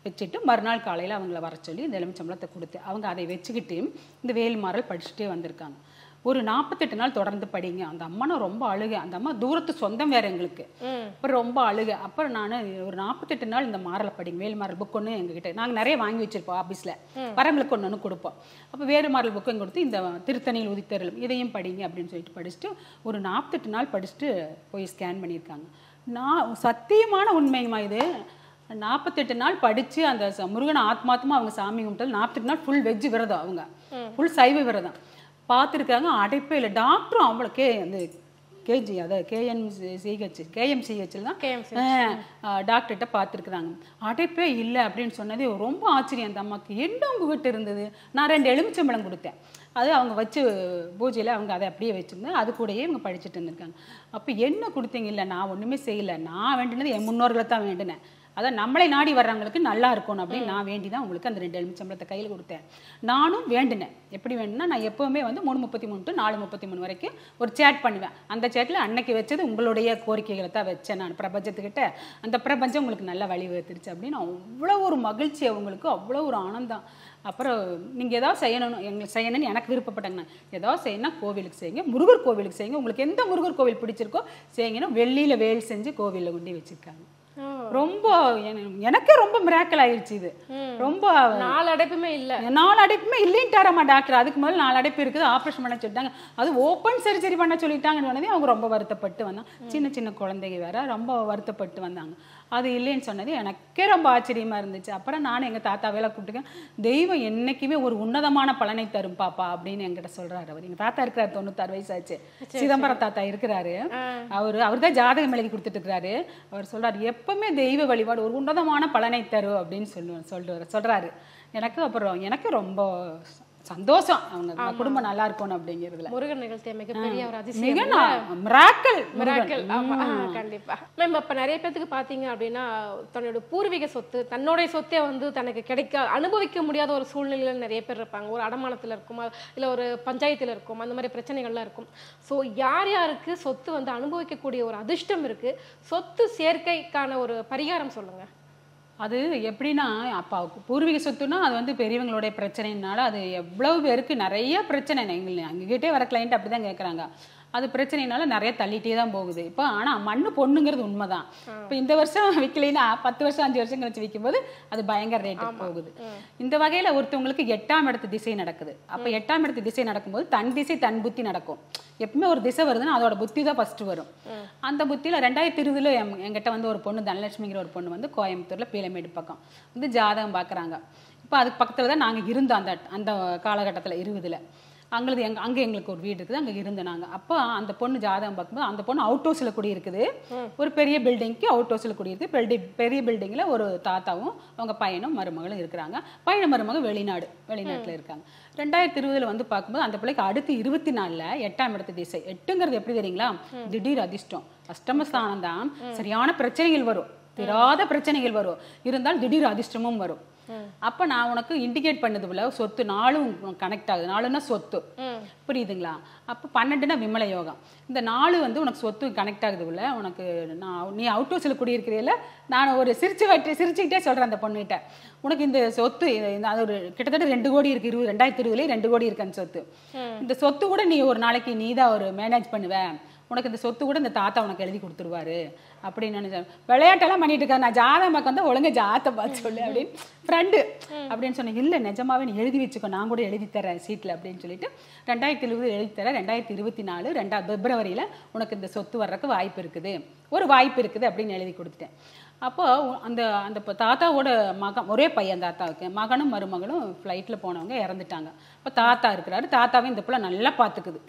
வச்சுட்டு மறுநாள் காலையில் அவங்கள வர சொல்லி இந்த எலுமிச்சம்பழத்தை கொடுத்து அவங்க அதை வச்சுக்கிட்டு இந்த வேல்மாறல் படிச்சுட்டே வந்திருக்காங்க ஒரு நாற்பத்தெட்டு நாள் தொடர்ந்து படிங்க அந்த அம்மானா ரொம்ப அழுக அந்த அம்மா தூரத்து சொந்தம் வேற எங்களுக்கு அப்புறம் ரொம்ப அழுக அப்புறம் நான் ஒரு நாற்பத்தெட்டு நாள் இந்த மாறலை படிங்க வேல் மாறல் புக் ஒன்று எங்ககிட்ட நாங்கள் நிறைய வாங்கி வச்சிருப்போம் ஆஃபீஸில் வரங்களுக்கு ஒன்று ஒன்று கொடுப்போம் அப்போ வேறு மாறல் புக்கும் கொடுத்து இந்த திருத்தணியில் உதித்தருளும் இதையும் படிங்க அப்படின்னு சொல்லிட்டு படிச்சுட்டு ஒரு நாற்பத்தெட்டு நாள் படிச்சுட்டு போய் ஸ்கேன் பண்ணியிருக்காங்க நான் சத்தியமான உண்மைங்கம்மா இது நாற்பத்தெட்டு நாள் படித்து அந்த ச- முருகனை ஆத்மாத்மா அவங்க சாமி கும்பிட்டது நாற்பத்தெட்டு நாள் ஃபுல் வெஜ் விரதம் அவங்க ஃபுல் சைவ விரதம் பார்த்துருக்காங்க அடைப்பே இல்லை டாக்டரும் அவ்வளோ கே அந்த கேஜி அதாவது கேஎம் சிஹெச் கேஎம்சிஹெச்சில் தான் KMCH. டாக்டர்கிட்ட பார்த்துருக்குறாங்க அடைப்பே இல்லை அப்படின்னு சொன்னது ரொம்ப ஆச்சரியம் அந்த அம்மாவுக்கு என்ன உங்ககிட்ட இருந்தது நான் ரெண்டு எலுமிச்சம்பழம் கொடுத்தேன் அது அவங்க வச்சு பூஜையில் அவங்க அதை அப்படியே வச்சுருந்தேன் அது கூடயே இவங்க படிச்சுட்டு இருந்திருக்காங்க அப்போ என்ன கொடுத்தீங்க இல்லை நான் ஒன்றுமே செய்யலை நான் வேண்டினது என் முன்னோர்களை தான் வேண்டினேன் அதான் நம்மளை நாடி வர்றவங்களுக்கு நல்லா இருக்கணும் அப்படின்னு நான் வேண்டி தான் உங்களுக்கு அந்த ரெண்டு எலுமிச்சம்பழத்தை கையில் கொடுத்தேன் நானும் வேண்டினேன் எப்படி வேணும்னா நான் எப்போவுமே வந்து மூணு முப்பத்தி மூணு டு நாலு முப்பத்தி மூணு வரைக்கும் ஒரு சேட் பண்ணுவேன் அந்த சேட்டில் அன்னைக்கு வச்சது உங்களுடைய கோரிக்கைகளை தான் வச்சேன் நான் பிரபஞ்சத்துக்கிட்ட அந்த பிரபஞ்சம் உங்களுக்கு நல்ல வழி வகுத்துருச்சு அப்படின்னு அவ்வளோ ஒரு மகிழ்ச்சி அவங்களுக்கு அவ்வளோ ஒரு ஆனந்தம் அப்புறம் நீங்கள் ஏதாவது செய்யணும் எங்களுக்கு செய்யணும்னு எனக்கு விருப்பப்பட்டாங்க ஏதாவது செய்யணும் கோவிலுக்கு செய்யுங்க முருகர் கோவிலுக்கு செய்யுங்க உங்களுக்கு எந்த முருகர் கோவில் பிடிச்சிருக்கோ செய்யுங்கன்னா வெள்ளியில் வேல் செஞ்சு கோவிலில் கொண்டு வச்சிருக்காங்க ரொம்ப என- எனக்கே ரொம்ப மிராக்கல் ஆயிடுச்சு இது ரொம்ப நாலு அடைப்புமே இல்ல நாலு அடைப்புமே இல்லைன்ட்டாராம்மா டாக்டர் அதுக்கு முதல்ல நாலு அடைப்பு இருக்குது ஆப்ரேஷன் பண்ண சொல்லிட்டாங்க அது ஓப்பன் சர்ஜரி பண்ண சொல்லிட்டாங்கன்னு சொன்னதே அவங்க ரொம்ப வருத்தப்பட்டு வந்தாங்க சின்ன சின்ன குழந்தைங்க வேற ரொம்ப வருத்தப்பட்டு வந்தாங்க அது இல்லைன்னு சொன்னது எனக்கே ரொம்ப ஆச்சரியமா இருந்துச்சு அப்புறம் நானும் எங்க தாத்தாவையெல்லாம் கூப்பிட்டுக்கேன் தெய்வம் என்னைக்குமே ஒரு உன்னதமான பலனை தரும் பாப்பா அப்படின்னு என்கிட்ட சொல்றாரு அவர் எங்க தாத்தா இருக்கிறாரு தொண்ணூத்தாறு வயசாச்சு சிதம்பரம் தாத்தா இருக்கிறாரு அவர் அவர் தான் ஜாதகம் எழுதி கொடுத்துட்டு இருக்கிறாரு அவர் சொல்றாரு எப்பவுமே தெய்வ வழிபாடு ஒரு உன்னதமான பலனை தரும் அப்படின்னு சொல்லுவார் சொல்றாரு சொல்றாரு எனக்கு அப்புறம் எனக்கு ரொம்ப சந்தோஷம் அவங்க நம்ம குடும்பம் நல்லா இருக்கணும் அப்படிங்கிறதுல முருகன் நிகழ்த்திய மிகப்பெரிய ஒரு அதிசயம் மிக மிராக்கல் மிராக்கிள் ஆமா ஆ, கண்டிப்பா மேம் இப்ப நிறைய பேத்துக்கு பாத்தீங்க அப்படின்னா தன்னோட பூர்வீக சொத்து தன்னுடைய சொத்தை வந்து தனக்கு கிடைக்க அனுபவிக்க முடியாத ஒரு சூழ்நிலையில நிறைய பேர் இருப்பாங்க ஒரு அடமானத்துல இருக்கும் இல்ல ஒரு பஞ்சாயத்துல இருக்கும் அந்த மாதிரி பிரச்சனைகள்லாம் இருக்கும் ஸோ யார் யாருக்கு சொத்து வந்து அனுபவிக்கக்கூடிய ஒரு அதிர்ஷ்டம் இருக்கு சொத்து சேர்க்கைக்கான ஒரு பரிகாரம் சொல்லுங்க அது எப்படின்னா அப்பா பூர்வீக சொத்துனா அது வந்து பெரியவங்களுடைய பிரச்சனைனால அது எவ்வளவு பேருக்கு நிறைய பிரச்சனை எங்க எங்ககிட்டே வர கிளைண்ட் அப்படி தான் கேட்குறாங்க அது பிரச்சனைனால நிறைய தள்ளிட்டே தான் போகுது இப்போ ஆனால் மண்ணு பொண்ணுங்கிறது உண்மைதான் இப்போ இந்த வருஷம் விற்கலைன்னா பத்து வருஷம் அஞ்சு வருஷம் கழிச்சு விற்கும்போது அது பயங்கர ரேட்டுக்கு போகுது இந்த வகையில் ஒருத்தவங்களுக்கு எட்டாம் இடத்து திசை நடக்குது அப்போ எட்டாம் இடத்து திசை நடக்கும்போது தன் திசை தன் புத்தி நடக்கும் எப்பவுமே ஒரு திசை வருதுன்னா அதோட புத்தி தான் ஃபர்ஸ்ட் வரும் அந்த புத்தியில் ரெண்டாயிரத்தி இருபதுல எம்- என்கிட்ட வந்து ஒரு பொண்ணு தனலட்சுமிங்கிற ஒரு பொண்ணு வந்து கோயம்புத்தூர்ல பீலமேடு பக்கம் வந்து ஜாதகம் பார்க்குறாங்க இப்போ அதுக்கு பக்கத்தில் தான் நாங்கள் இருந்தோம் அந்த அந்த காலகட்டத்தில் இருபதுல அங்களுக்கு எங்க அங்கே எங்களுக்கு ஒரு வீடு இருக்குது அங்கே இருந்தோம் நாங்கள் அப்போ அந்த பொண்ணு ஜாதகம் பார்க்கும்போது அந்த பொண்ணு அவுட் ஹவுஸில் குடியிருக்குது ஒரு பெரிய பில்டிங்க்கு அவுட் ஹவுஸில் குடியிருக்கு பில்டிங் பெரிய பில்டிங்கில் ஒரு தாத்தாவும் அவங்க பையனும் மருமகளும் இருக்கிறாங்க பையனும் மருமகள் வெளிநாடு வெளிநாட்டில் இருக்காங்க ரெண்டாயிரத்தி இருபதுல வந்து பார்க்கும்போது அந்த பிள்ளைக்கு அடுத்து இருபத்தி நாலில் எட்டாம் இடத்து திசை எட்டுங்கிறது எப்படி தெரியுங்களா திடீர் அதிர்ஷ்டம் அஷ்டமஸ்தானம் தான் சரியான பிரச்சனைகள் வரும் திராத பிரச்சனைகள் வரும் இருந்தால் திடீர் அதிர்ஷ்டமும் வரும் அப்ப நான் உனக்கு இண்டிகேட் பண்ணது போல சொத்து நாளும் கனெக்ட் ஆகுது நாலுன்னா சொத்து புரியுதுங்களா அப்ப பன்னெண்டுனா விமல யோகம் இந்த நாலு வந்து உனக்கு சொத்து கனெக்ட் ஆகுது போல உனக்கு நான் நீ அவுட் ஹவுஸில் குடியிருக்கிறீல நான் ஒரு சிரிச்சு வட்டி சிரிச்சுக்கிட்டே சொல்றேன் அந்த பொண்ணுகிட்ட உனக்கு இந்த சொத்து இது- இந்த அது ஒரு கிட்டத்தட்ட ரெண்டு கோடி இருக்கு இருபது ரெண்டாயிரத்தி இருபதுலேயே ரெண்டு கோடி இருக்கு அந்த சொத்து இந்த சொத்து கூட நீ ஒரு நாளைக்கு நீ தான் ஒரு மேனேஜ் பண்ணுவ உனக்கு இந்த சொத்து கூட இந்த தாத்தா உனக்கு எழுதி கொடுத்துருவாரு அப்படின்னு நினைச்சேன் விளையாட்டெல்லாம் பண்ணிட்டு இருக்காரு நான் ஜாதகம் பார்க்க வந்தா ஒழுங்கா ஜாதத்தை பார்த்து சொல்லு அப்படின்னு ஃப்ரெண்டு அப்படின்னு சொன்னேன் இல்லை நிஜமாவே நீ எழுதி வச்சுக்கோ நான் கூட எழுதி தரேன் சீட்டில் அப்படின்னு சொல்லிட்டு ரெண்டாயிரத்தி இருபது எழுதி தரேன் ரெண்டாயிரத்தி இருபத்தி நாலு ரெண்டா பிப்ரவரியில் உனக்கு இந்த சொத்து வர்றதுக்கு வாய்ப்பு இருக்குது ஒரு வாய்ப்பு இருக்குது அப்படின்னு எழுதி கொடுத்துட்டேன் அப்போ உ- அந்த அந்த ப- தாத்தாவோட மகன் ஒரே பையன் தாத்தாவுக்கு மகனும் மருமகளும் ஃப்ளைட்டில் போனவங்க இறந்துட்டாங்க அப்போ தாத்தா இருக்கிறாரு தாத்தாவை இந்த பிள்ளை நல்லா பார்த்துக்குது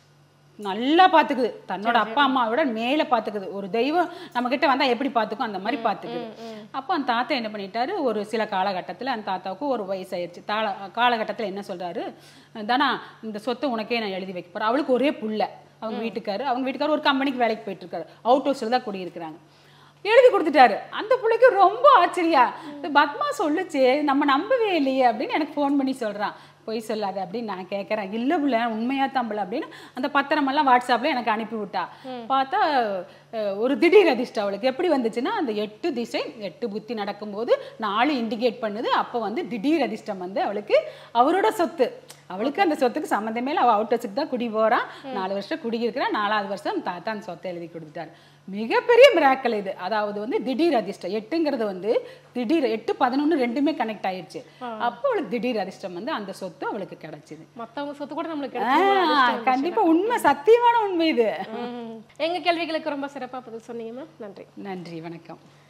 நல்லா பார்த்துக்குது தன்னோட அப்பா அம்மாவோட மேலே பார்த்துக்குது ஒரு தெய்வம் நம்ம கிட்ட வந்தா எப்படி பார்த்துக்கும் அந்த மாதிரி பார்த்துக்குது அப்போ அந்த தாத்தா என்ன பண்ணிட்டாரு ஒரு சில காலகட்டத்தில் அந்த தாத்தாவுக்கு ஒரு வயசாயிருச்சு தாள காலகட்டத்தில் என்ன சொல்றாரு தானா இந்த சொத்தை உனக்கே நான் எழுதி வைக்க போறேன் அவளுக்கு ஒரே புள்ள அவங்க வீட்டுக்காரு அவங்க வீட்டுக்காரு ஒரு கம்பெனிக்கு வேலைக்கு போயிட்டு இருக்காரு அவுட் ஹவுஸில் தான் குடியிருக்கிறாங்க எழுதி கொடுத்துட்டாரு அந்த பிள்ளைக்கு ரொம்ப ஆச்சரியா இந்த பத்மா சொல்லுச்சு நம்ம நம்பவே இல்லையே அப்படின்னு எனக்கு ஃபோன் பண்ணி சொல்றான் பொய் சொல்லாத அப்படின்னு நான் கேட்குறேன் இல்லை புள்ள உண்மையா தம்பிள் அப்படின்னு அந்த பத்திரமெல்லாம் வாட்ஸ்அப்பில் எனக்கு அனுப்பி விட்டா பார்த்தா அஹ், ஒரு திடீர் அதிர்ஷ்டம் அவளுக்கு எப்படி வந்துச்சுன்னா அந்த எட்டு திசை எட்டு புத்தி நடக்கும்போது நாலு இண்டிகேட் பண்ணுது அப்போ வந்து திடீர் அதிர்ஷ்டம் வந்து அவளுக்கு அவரோட சொத்து அவளுக்கு அந்த சொத்துக்கு சம்மந்தமே இல்லை அவள் அவுட் ஹவுஸுக்கு தான் குடி போகிறான் நாலு வருஷம் குடியிருக்கிறா நாலாவது வருஷம் தாத்தா அந்த சொத்தை எழுதி கொடுத்துட்டாரு மிகப்பெரிய மிராக்கல் இது அதாவது வந்து திடீர் அதிர்ஷ்டம் எட்டுங்கிறது வந்து திடீர் எட்டு பதினொன்று ரெண்டுமே கனெக்ட் ஆயிடுச்சு அப்போ அவளுக்கு திடீர் அதிர்ஷ்டம் வந்து அந்த சொத்து அவளுக்கு கிடைச்சிது மத்தவங்க சொத்து கூட நம்மளுக்கு ஆ, கிடைக்கும் கண்டிப்பா உண்மை சத்தியமான உண்மை இது ம். எங்க கேள்விகளுக்கு ரொம்ப சிறப்பா பதில் சொன்னீங்க மேம் நன்றி நன்றி வணக்கம்